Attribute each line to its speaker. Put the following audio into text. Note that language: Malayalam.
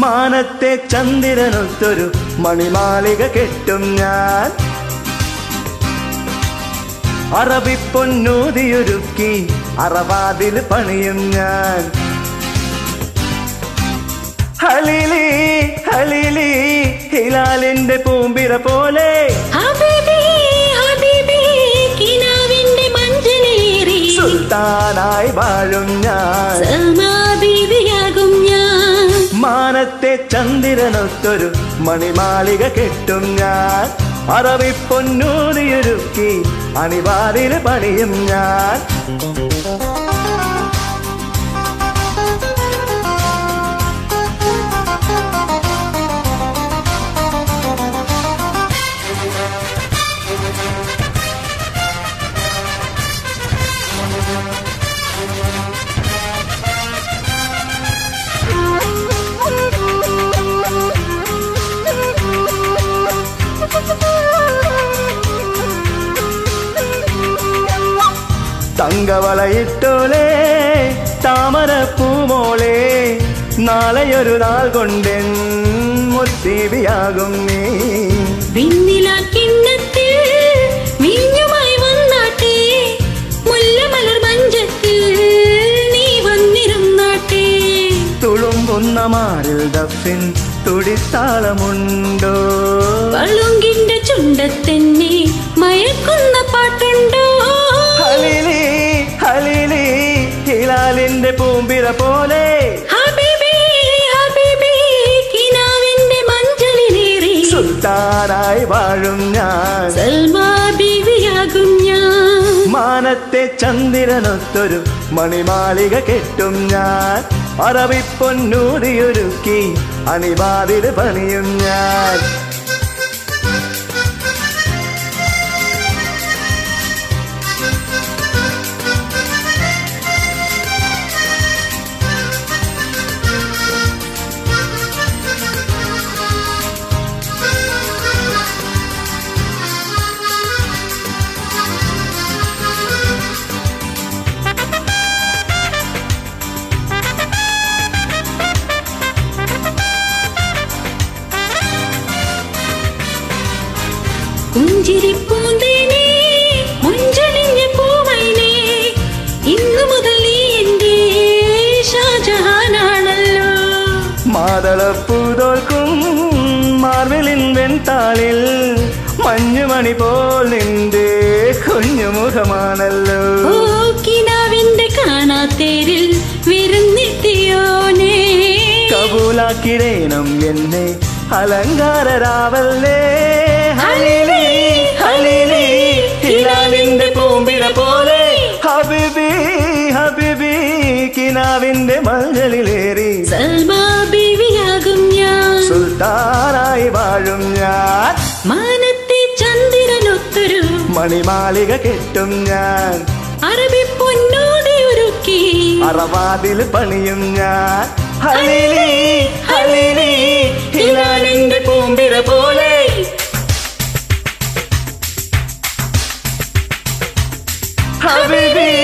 Speaker 1: മാനത്തെ ചന്ദ്രനൊത്തൊരു മണിമാളിക കെട്ടും ഞാൻ അറബി പൊന്നൂതിയൊരുക്കി അറവാതിൽ പണിയും ഞാൻ ഹലിലി ഹലിലി ഹിലാലിന്റെ പൂമ്പിര പോലെ
Speaker 2: ഹബീബി ഹബീബി കിനാവിന്റെ മഞ്ചലേറി
Speaker 1: സുൽത്താനായി വാഴും ഞാൻ
Speaker 2: സൽമാ ബീവിയാകും ഞാൻ
Speaker 1: മാനത്തെ ചന്ദ്രനൊത്തൊരു മണിമാളിക കെട്ടും ഞാൻ അറബി പൊന്നൂതിയൊരുക്കി അണിവാതിൽ പണിയും ഞാൻ തങ്കവളയിട്ടോലേ താമരപ്പൂമോളെ നാളെയൊരു നാൾ കൊണ്ടെൻ മുത്തീവിയാകും നീ
Speaker 2: വിണ്ണിലാ കിണ്ണത്തിൽ വീഞ്ഞുമായി വന്നാട്ടെ മുല്ലമലർ മഞ്ചത്തിൽ നീ വന്നിരുന്നാട്ടെ
Speaker 1: തുളുമ്പുന്ന മാറിൽ ദഫിൻ തുടിത്താളമുണ്ടോ
Speaker 2: പളുങ്കിന്റെ ചുണ്ടത്തെന്നെ മയക്കുന്ന പാട്ടുണ്ടോ
Speaker 1: ഹലിലി ഹലിലി ഹിലാലിന്റെ പൂമ്പിര പോലെ
Speaker 2: ഹബീബി ഹബീബി കിനാവിന്റെ മഞ്ചലിലേറി
Speaker 1: സുൽത്താനായി വാഴും ഞാൻ
Speaker 2: സൽമാ ബീവിയാകും ഞാൻ
Speaker 1: മാനത്തെ ചന്ദ്രനൊത്തൊരു മണിമാളിക കെട്ടും ഞാൻ അറബി പൊന്നൂതിയൊരുക്കി അണിവാതിൽ പണിയും ഞാൻ
Speaker 2: പുഞ്ചിരി പൂന്തേനെ മുഞ്ചണിഞ്ഞ പൂമൈനെ ഇന്നു മുതൽ നീ എന്റെ ഷാജഹാനാണല്ലോ
Speaker 1: മാതളപ്പൂതോൽക്കും മാർവിലിൻ വെൺതാളിൽ മഞ്ഞുമണി പോൽ നിന്റെ കുഞ്ഞുമുഖമാണല്ലോ
Speaker 2: ഓ കിനാവിന്റെ കാണാത്തേരിൽ വിരുന്നെത്തിയോനേ
Speaker 1: കബൂലാക്കിടേണം എന്നെ അലങ്കാരരാവല്ലേ ഹലിലി ഹലിലി ഹിലാലിന്റെ പൂമ്പിര പോലെ ഹബിബി ഹബിബി കിനാവിന്റെ മഞ്ഞളിലേറി
Speaker 2: സൽമാ ബീവിയാകും ഞാൻ
Speaker 1: സുൽത്താനായി വാഴും ഞാൻ
Speaker 2: മാനത്തെ ചന്ദ്രനൊത്തൊരു
Speaker 1: മണിമാളിക കെട്ടും ഞാൻ
Speaker 2: അറബി പൊന്നോടെ ഒരുക്കി
Speaker 1: അറവാതിൽ പണിയും ഞാൻ ഹലിലി ഹലിലി ഹിലാലിന്റെ പൂമ്പിര പോലെ ഹബിബി